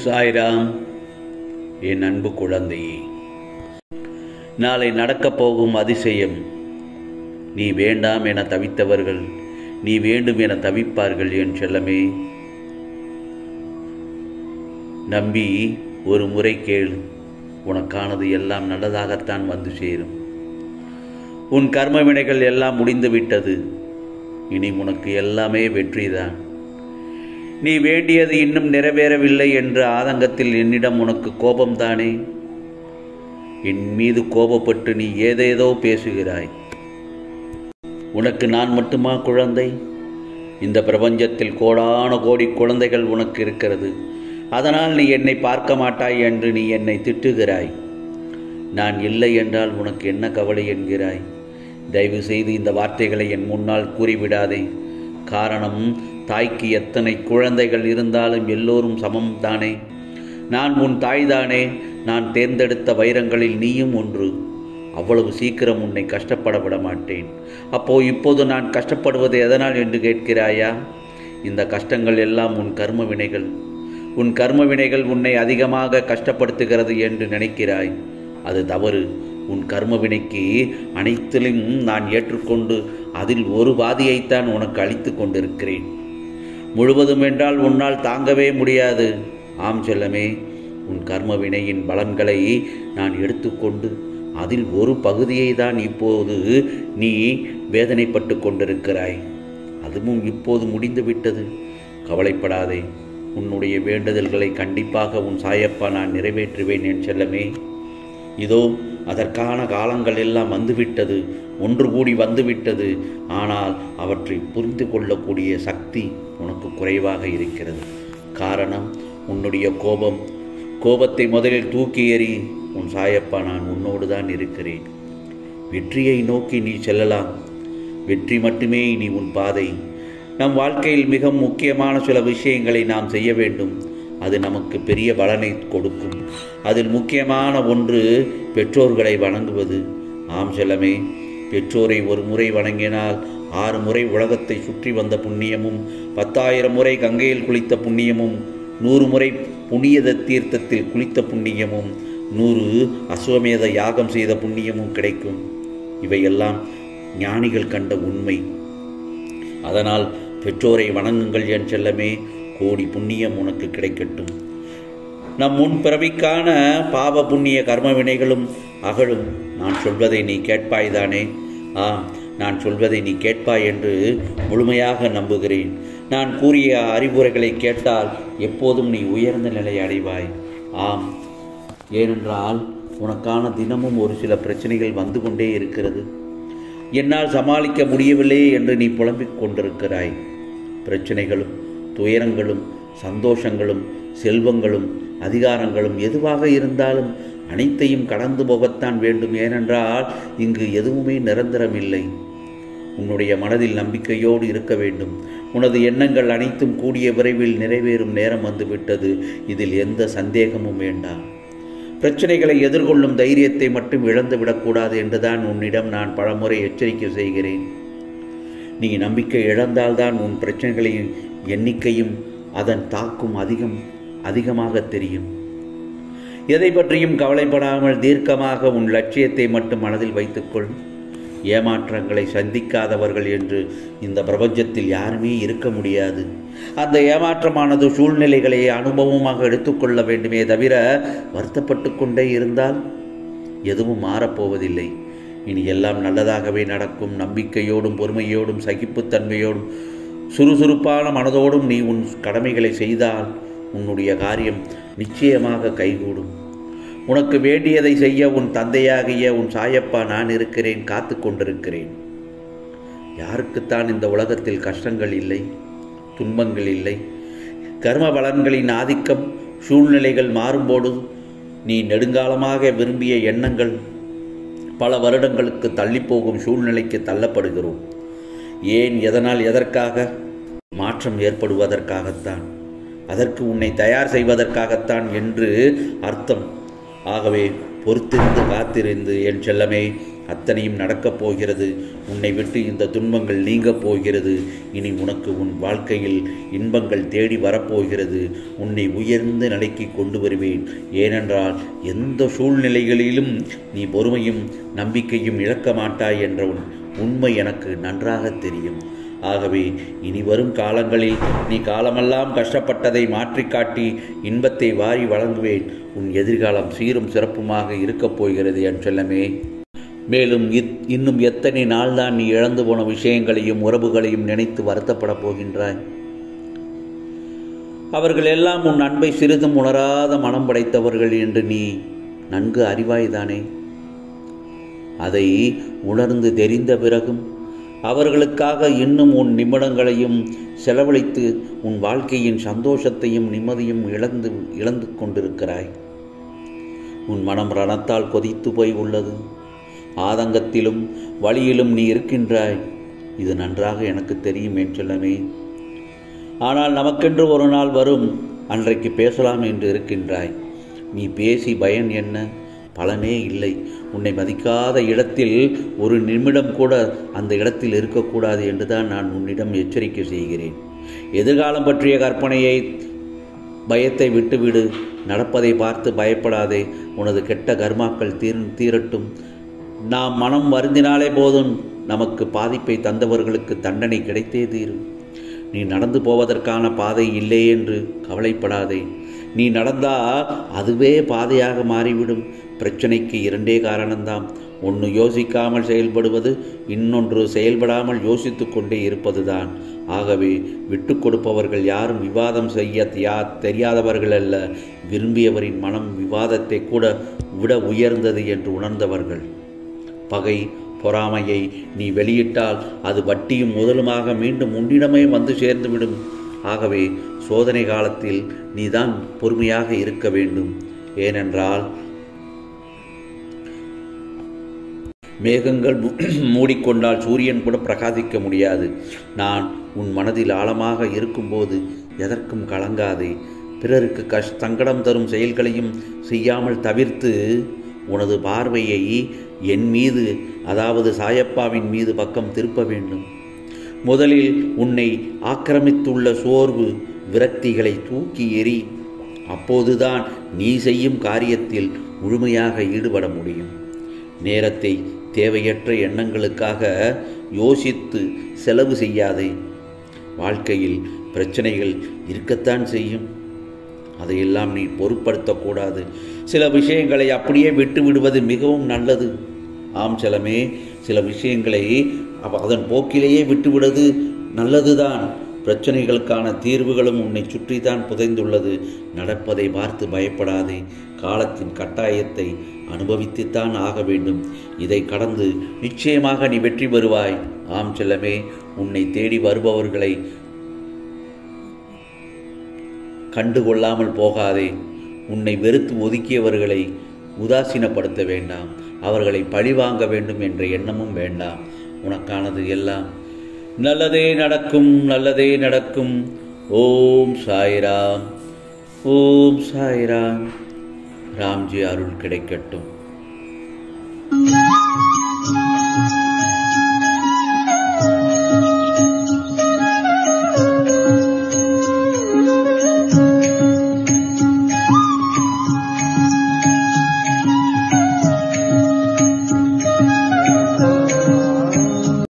சாய்ராம் என் அன்பு குழந்தையே நாளை நடக்கப் போகும் அதிசயம் நீ வேண்டாம் என தவித்தவர்கள் நீ வேண்டும் என தவிப்பார்கள் என் செல்லமே நம்பி ஒரு முறை கேள் உனக்கானது எல்லாம் நல்லதாகத்தான் வந்து சேரும் உன் கர்ம வினைகள் எல்லாம் முடிந்து விட்டது இனி உனக்கு எல்லாமே வெற்றிதான் நீ வேண்டியது இன்னும் நிறைவேறவில்லை என்ற ஆதங்கத்தில் என்னிடம் உனக்கு கோபம்தானே என் மீது கோபப்பட்டு நீ ஏதேதோ பேசுகிறாய் உனக்கு நான் மட்டுமா குழந்தை இந்த பிரபஞ்சத்தில் கோடான கோடி குழந்தைகள் உனக்கு இருக்கிறது அதனால் நீ என்னை பார்க்க மாட்டாய் என்று நீ என்னை திட்டுகிறாய் நான் இல்லை என்றால் உனக்கு என்ன கவலை என்கிறாய் தயவு செய்து இந்த வார்த்தைகளை என் முன்னால் கூறிவிடாதே காரணம் தாய்க்கு எத்தனை குழந்தைகள் இருந்தாலும் எல்லோரும் சமம் தானே நான் உன் தாய்தானே நான் தேர்ந்தெடுத்த வைரங்களில் நீயும் ஒன்று அவ்வளவு சீக்கிரம் உன்னை கஷ்டப்பட விட மாட்டேன் அப்போ இப்போது நான் கஷ்டப்படுவது எதனால் என்று கேட்கிறாயா இந்த கஷ்டங்கள் எல்லாம் உன் கர்ம வினைகள் உன் கர்ம வினைகள் உன்னை அதிகமாக கஷ்டப்படுத்துகிறது என்று நினைக்கிறாய் அது தவறு உன் கர்ம வினைக்கு அனைத்திலும் நான் ஏற்றுக்கொண்டு அதில் ஒரு பாதியைத்தான் உனக்கு அளித்து கொண்டிருக்கிறேன் முழுவதும் என்றால் உன்னால் தாங்கவே முடியாது ஆம் செல்லமே உன் கர்ம வினையின் பலன்களை நான் எடுத்துக்கொண்டு அதில் ஒரு பகுதியை தான் இப்போது நீ வேதனைப்பட்டு கொண்டிருக்கிறாய் அதுவும் இப்போது முடிந்துவிட்டது கவலைப்படாதே உன்னுடைய வேண்டுதல்களை கண்டிப்பாக உன் சாயப்பா நான் நிறைவேற்றுவேன் என் செல்லமே இதோ அதற்கான காலங்கள் எல்லாம் வந்துவிட்டது ஒன்று கூடி வந்துவிட்டது ஆனால் அவற்றை புரிந்து கொள்ளக்கூடிய சக்தி உனக்கு குறைவாக இருக்கிறது காரணம் உன்னுடைய கோபம் கோபத்தை முதலில் தூக்கி எறி உன் சாயப்பா நான் உன்னோடு தான் இருக்கிறேன் வெற்றியை நோக்கி நீ செல்லலாம் வெற்றி மட்டுமே இனி உன் பாதை நம் வாழ்க்கையில் மிக முக்கியமான சில விஷயங்களை நாம் செய்ய வேண்டும் அது நமக்கு பெரிய பலனை கொடுக்கும் அதில் முக்கியமான ஒன்று பெற்றோர்களை வணங்குவது ஆம் செல்லமே பெற்றோரை ஒரு முறை வணங்கினால் ஆறு முறை உலகத்தை சுற்றி வந்த புண்ணியமும் பத்தாயிரம் முறை கங்கையில் குளித்த புண்ணியமும் நூறு முறை புண்ணியத தீர்த்தத்தில் குளித்த புண்ணியமும் நூறு அஸ்வமேத யாகம் செய்த புண்ணியமும் கிடைக்கும் இவையெல்லாம் ஞானிகள் கண்ட உண்மை அதனால் பெற்றோரை வணங்குங்கள் என் செல்லமே கோடி புண்ணியம் உனக்கு கிடைக்கட்டும் நம் முன் பிறவிக்கான பாவ புண்ணிய கர்ம வினைகளும் அகலும் நான் சொல்வதை நீ கேட்பாய்தானே ஆம் நான் சொல்வதை நீ கேட்பாய் என்று முழுமையாக நம்புகிறேன் நான் கூறிய அறிவுரைகளை கேட்டால் எப்போதும் நீ உயர்ந்த நிலை அடைவாய் ஆம் ஏனென்றால் உனக்கான தினமும் ஒரு சில பிரச்சனைகள் வந்து கொண்டே இருக்கிறது என்னால் சமாளிக்க முடியவில்லை என்று நீ புலம்பிக் கொண்டிருக்கிறாய் பிரச்சனைகளும் துயரங்களும் சந்தோஷங்களும் செல்வங்களும் அதிகாரங்களும் எதுவாக இருந்தாலும் அனைத்தையும் கடந்து போகத்தான் வேண்டும் ஏனென்றால் இங்கு எதுவுமே நிரந்தரமில்லை உன்னுடைய மனதில் நம்பிக்கையோடு இருக்க வேண்டும் உனது எண்ணங்கள் அனைத்தும் கூடிய விரைவில் நிறைவேறும் நேரம் வந்துவிட்டது இதில் எந்த சந்தேகமும் வேண்டாம் பிரச்சனைகளை எதிர்கொள்ளும் தைரியத்தை மட்டும் இழந்து விடக்கூடாது என்றுதான் உன்னிடம் நான் பலமுறை எச்சரிக்கை செய்கிறேன் நீ நம்பிக்கை இழந்தால்தான் உன் பிரச்சனைகளின் எண்ணிக்கையும் அதன் தாக்கும் அதிகம் அதிகமாக தெரியும் எதை பற்றியும் கவலைப்படாமல் தீர்க்கமாக உன் லட்சியத்தை மட்டும் மனதில் வைத்துக்கொள் ஏமாற்றங்களை சந்திக்காதவர்கள் என்று இந்த பிரபஞ்சத்தில் யாருமே இருக்க முடியாது அந்த ஏமாற்றமானது சூழ்நிலைகளை அனுபவமாக எடுத்துக்கொள்ள வேண்டுமே தவிர வருத்தப்பட்டு கொண்டே இருந்தால் எதுவும் மாறப்போவதில்லை இனி எல்லாம் நல்லதாகவே நடக்கும் நம்பிக்கையோடும் பொறுமையோடும் சகிப்புத்தன்மையோடும் சுறுசுறுப்பான மனதோடும் நீ உன் கடமைகளை செய்தால் உன்னுடைய காரியம் நிச்சயமாக கைகூடும் உனக்கு வேண்டியதை செய்ய உன் தந்தையாகிய உன் சாயப்பா நான் இருக்கிறேன் காத்து கொண்டிருக்கிறேன் யாருக்குத்தான் இந்த உலகத்தில் கஷ்டங்கள் இல்லை துன்பங்கள் இல்லை கர்ம பலன்களின் ஆதிக்கம் சூழ்நிலைகள் மாறும்போது நீ நெடுங்காலமாக விரும்பிய எண்ணங்கள் பல வருடங்களுக்கு தள்ளிப்போகும் சூழ்நிலைக்கு தள்ளப்படுகிறோம் ஏன் எதனால் எதற்காக மாற்றம் ஏற்படுவதற்காகத்தான் அதற்கு உன்னை தயார் செய்வதற்காகத்தான் என்று அர்த்தம் ஆகவே பொறுத்திருந்து காத்திருந்து என் செல்லமே அத்தனையும் நடக்கப் போகிறது உன்னை விட்டு இந்த துன்பங்கள் நீங்கப் போகிறது இனி உனக்கு உன் வாழ்க்கையில் இன்பங்கள் தேடி வரப்போகிறது உன்னை உயர்ந்த நிலைக்கு கொண்டு வருவேன் ஏனென்றால் எந்த சூழ்நிலைகளிலும் நீ பொறுமையும் நம்பிக்கையும் இழக்க மாட்டாய் என்ற உன் உண்மை எனக்கு நன்றாக தெரியும் ஆகவே இனி வரும் காலங்களில் நீ காலமெல்லாம் கஷ்டப்பட்டதை மாற்றிக் காட்டி இன்பத்தை வாரி வழங்குவேன் உன் எதிர்காலம் சீரும் சிறப்புமாக இருக்கப் போகிறது என் செல்லமே மேலும் இத் இன்னும் எத்தனை நாள்தான் நீ இழந்து போன விஷயங்களையும் உறவுகளையும் நினைத்து வருத்தப்படப் போகின்றாய் அவர்கள் எல்லாம் உன் அன்பை சிறிதும் உணராத மனம் படைத்தவர்கள் என்று நீ நன்கு அறிவாய்தானே அதை உணர்ந்து தெரிந்த பிறகும் அவர்களுக்காக இன்னும் உன் நிமிடங்களையும் செலவழித்து உன் வாழ்க்கையின் சந்தோஷத்தையும் நிம்மதியும் இழந்து இழந்து கொண்டிருக்கிறாய் உன் மனம் ரணத்தால் கொதித்து போய் உள்ளது ஆதங்கத்திலும் வழியிலும் நீ இருக்கின்றாய் இது நன்றாக எனக்கு தெரியும் என் செல்லமே ஆனால் நமக்கென்று ஒரு நாள் வரும் அன்றைக்கு பேசலாம் என்று இருக்கின்றாய் நீ பேசி பயன் என்ன பலனே இல்லை உன்னை மதிக்காத இடத்தில் ஒரு நிமிடம் கூட அந்த இடத்தில் இருக்கக்கூடாது என்று தான் நான் உன்னிடம் எச்சரிக்கை செய்கிறேன் எதிர்காலம் பற்றிய கற்பனையை பயத்தை விட்டுவிடு நடப்பதை பார்த்து பயப்படாதே உனது கெட்ட கர்மாக்கள் தீர் தீரட்டும் நாம் மனம் வருந்தினாலே போதும் நமக்கு பாதிப்பை தந்தவர்களுக்கு தண்டனை கிடைத்தே தீரும் நீ நடந்து போவதற்கான பாதை இல்லை என்று கவலைப்படாதே நீ நடந்தால் அதுவே பாதையாக மாறிவிடும் பிரச்சனைக்கு இரண்டே காரணம்தான் ஒன்று யோசிக்காமல் செயல்படுவது இன்னொன்று செயல்படாமல் யோசித்து கொண்டே இருப்பதுதான் ஆகவே விட்டு கொடுப்பவர்கள் யாரும் விவாதம் செய்ய யா தெரியாதவர்கள் அல்ல விரும்பியவரின் மனம் விவாதத்தை கூட விட உயர்ந்தது என்று உணர்ந்தவர்கள் பகை பொறாமையை நீ வெளியிட்டால் அது வட்டியும் முதலுமாக மீண்டும் உன்னிடமே வந்து சேர்ந்துவிடும் ஆகவே சோதனை காலத்தில் நீதான் பொறுமையாக இருக்க வேண்டும் ஏனென்றால் மேகங்கள் மூடிக்கொண்டால் சூரியன் கூட பிரகாசிக்க முடியாது நான் உன் மனதில் ஆழமாக இருக்கும்போது எதற்கும் கலங்காதே பிறருக்கு கஷ் சங்கடம் தரும் செயல்களையும் செய்யாமல் தவிர்த்து உனது பார்வையை என் மீது அதாவது சாயப்பாவின் மீது பக்கம் திருப்ப வேண்டும் முதலில் உன்னை ஆக்கிரமித்துள்ள சோர்வு விரக்திகளை தூக்கி எறி அப்போதுதான் நீ செய்யும் காரியத்தில் முழுமையாக ஈடுபட முடியும் நேரத்தை தேவையற்ற எண்ணங்களுக்காக யோசித்து செலவு செய்யாதே வாழ்க்கையில் பிரச்சனைகள் இருக்கத்தான் செய்யும் அதையெல்லாம் நீ பொருட்படுத்தக்கூடாது சில விஷயங்களை அப்படியே விட்டு விடுவது மிகவும் நல்லது ஆம் செலமே சில விஷயங்களை அதன் போக்கிலேயே விட்டுவிடுவது நல்லதுதான் பிரச்சனைகளுக்கான தீர்வுகளும் உன்னை சுற்றித்தான் புதைந்துள்ளது நடப்பதை பார்த்து பயப்படாதே காலத்தின் கட்டாயத்தை அனுபவித்துத்தான் ஆக வேண்டும் இதை கடந்து நிச்சயமாக நீ வெற்றி பெறுவாய் ஆம் செல்லமே உன்னை தேடி வருபவர்களை கண்டுகொள்ளாமல் போகாதே உன்னை வெறுத்து ஒதுக்கியவர்களை உதாசீனப்படுத்த வேண்டாம் அவர்களை பழிவாங்க வேண்டும் என்ற எண்ணமும் வேண்டாம் உனக்கானது எல்லாம் நல்லதே நடக்கும் நல்லதே நடக்கும் ஓம் சாய்ராம் ஓம் சாய்ராம் ராம்ஜி அருள் கிடைக்கட்டும்